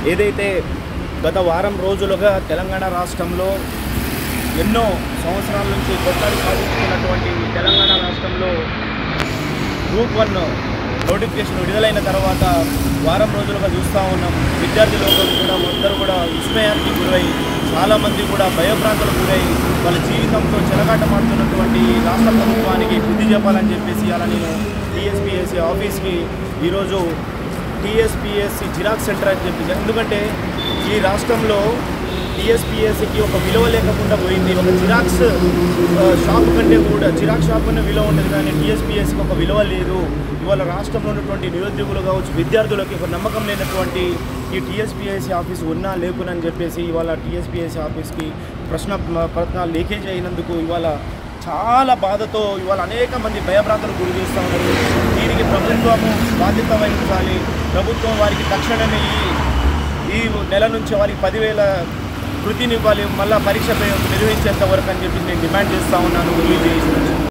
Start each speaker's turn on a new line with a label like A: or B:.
A: ఏదైతే గత వారం రోజులుగా తెలంగాణ రాష్ట్రంలో ఎన్నో సంవత్సరాల నుంచి కొట్లాడి సాధించుకున్నటువంటి తెలంగాణ రాష్ట్రంలో గ్రూప్ వన్ నోటిఫికేషన్ విడుదలైన తర్వాత వారం రోజులుగా చూస్తూ ఉన్నాం విద్యార్థి లోకం కూడా అందరూ కూడా విస్మయానికి గురై చాలామంది కూడా భయభ్రాంతులకు గురై వాళ్ళ జీవితంతో చెలగాటమాడుతున్నటువంటి రాష్ట్ర ప్రభుత్వానికి బుద్ధి చెప్పాలని చెప్పేసి అలా నేను టీఎస్పీఎస్సీ ఆఫీస్కి ఈరోజు టీఎస్పీఎస్సీ జిరాక్స్ సెంటర్ అని చెప్పి ఎందుకంటే ఈ రాష్ట్రంలో టీఎస్పీఎస్సీకి ఒక విలువ లేకుండా పోయింది ఒక జిరాక్స్ ఆ, షాప్ కంటే కూడా జిరాక్స్ షాప్ కన్నా విలువ ఉండదు కానీ టీఎస్పీఎస్సీకి ఒక విలువ లేదు ఇవాళ రాష్ట్రంలో ఉన్నటువంటి నిరుద్యోగులు కావచ్చు విద్యార్థులకి ఒక నమ్మకం లేనటువంటి ఈ టీఎస్పీఎస్సీ ఆఫీస్ ఉన్నా లేకునని చెప్పేసి ఇవాళ టీఎస్పీఎస్సీ ఆఫీస్కి ప్రశ్న పత్రాలు లీకేజ్ అయినందుకు ఇవాళ చాలా బాధతో ఇవాళ అనేక మంది భయభ్రాంతులకు గురి చేస్తూ ఉన్నారు దీనికి ప్రభుత్వము బాధ్యత వహించాలి ప్రభుత్వం వారికి తక్షణమే ఈ ఈ నెల నుంచి వారికి పదివేల కృతినివ్వాలి మళ్ళీ పరీక్ష నిర్వహించేంత వరకు అని చెప్పి నేను డిమాండ్ చేస్తూ ఉన్నాను రిలీజ్ చేసి